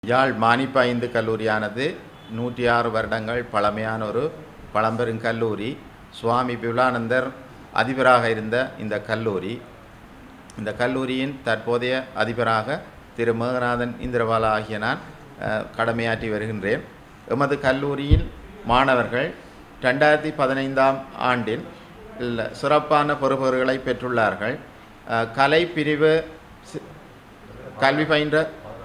யாழ் மானிப்பா இந்து கல்லூரியானது நூற்றி ஆறு வருடங்கள் பழமையான ஒரு பழம்பெரும் கல்லூரி சுவாமி விபுலானந்தர் அதிபராக இருந்த இந்த கல்லூரி இந்த கல்லூரியின் தற்போதைய அதிபராக திரு மேகநாதன் இந்திரபாலா ஆகிய நான் அஹ், கடமையாற்றி வருகின்றேன் எமது கல்லூரியின் மாணவர்கள் ரெண்டாயிரத்தி பதினைந்தாம் ஆண்டில் இல்ல, சிறப்பான பொறுப்புகளை பெற்றுள்ளார்கள் அஹ், கலை பிரிவு சி- கல்வி பயின்ற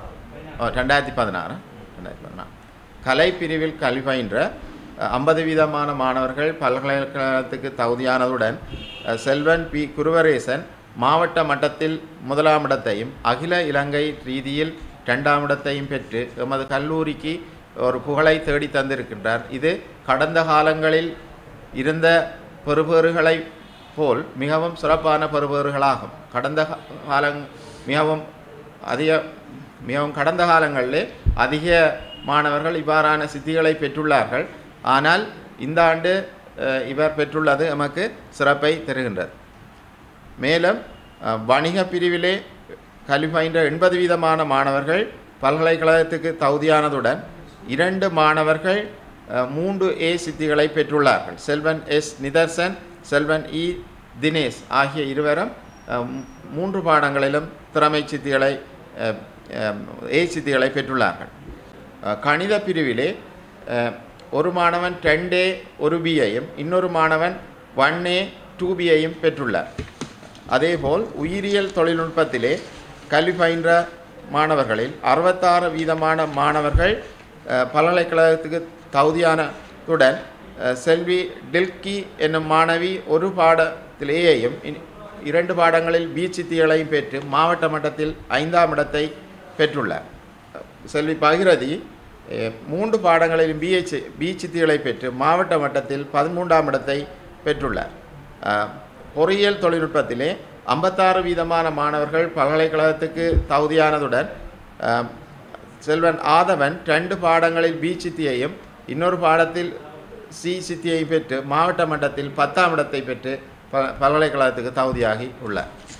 ஓ, ரெண்டாயிரத்தி பதினாறு ரெண்டாயிரத்தி பதினாறு கலை பிரிவில் கல்வி பயின்ற ஐம்பது வீதமான மாணவர்கள் பல்கலைக்கழகத்துக்கு தகுதியானதுடன் அஹ், செல்வன் பி குருவரேசன் மாவட்ட மட்டத்தில் முதலாம் இடத்தையும் அகில இலங்கை ரீதியில் இரண்டாம் இடத்தையும் பெற்று எமது கல்லூரிக்கு ஒரு புகழை தேடி தந்திருக்கின்றார் இது கடந்த காலங்களில் இருந்த பெறுபேறுகளை போல் மிகவும் சிறப்பான பெறுபேறுகளாகும் கடந்த கா- காலங் மிகவும் அதிக மிகவும் கடந்த காலங்களிலே அதிக மாணவர்கள் இவ்வாறான சித்திகளை பெற்றுள்ளார்கள் ஆனால் இந்த ஆண்டு அஹ், இவர் பெற்றுள்ளது எமக்கு சிறப்பை தருகின்றது மேலும் அஹ், வணிக பிரிவிலே கல்வி பயின்ற எண்பது வீதமான மாணவர்கள் பல்கலைக்கழகத்துக்கு தகுதியானதுடன் இரண்டு மாணவர்கள் அஹ், மூன்று ஏ சித்திகளை பெற்றுள்ளார்கள் செல்வன் எஸ் நிதர்சன் செல்வன் இ தினேஷ் ஆகிய இருவரும் அஹ், மூ- மூன்று பாடங்களிலும் திறமை சித்திகளை அஹ், அஹ், ஏ சித்திகளை பெற்றுள்ளார்கள் அஹ், கணித பிரிவிலே அஹ், ஒரு மாணவன் டென் ஏ ஒரு பியையும் இன்னொரு மாணவன் ஒன் ஏ டூ பியையும் பெற்றுள்ளார் அதேபோல் உயிரியல் தொழில்நுட்பத்திலே கல்வி பயின்ற மாணவர்களில் அறுபத்தாறு வீதமான மாணவர்கள் அஹ், பல்கலைக்கழகத்துக்கு தகுதியானதுடன் அஹ், செல்வி டில்கி என்னும் மாணவி ஒரு பாடத்திலேயேயும் இன்- இரண்டு பாடங்களில் பி சித்திகளையும் பெற்று மாவட்ட மட்டத்தில் ஐந்தாம் இடத்தை பெற்றுள்ளார் செல்வி பகிரதி அஹ், மூன்று பாடங்களிலும் பிஹெச் பி சித்திகளை பெற்று மாவட்ட மட்டத்தில் பதிமூன்றாம் இடத்தை பெற்றுள்ளார் அஹ், பொறியியல் தொழில்நுட்பத்திலே ஐம்பத்தாறு வீதமான மாணவர்கள் பல்கலைக்கழகத்துக்கு தகுதியானதுடன் அஹ், செல்வன் ஆதவன் ரெண்டு பாடங்களில் பி சித்தியையும் இன்னொரு பாடத்தில் சி சித்தியை பெற்று மாவட்ட மட்டத்தில் பத்தாம் இடத்தை பெற்று ப பல்கலைக்கழகத்துக்கு தகுதியாகி உள்ளார்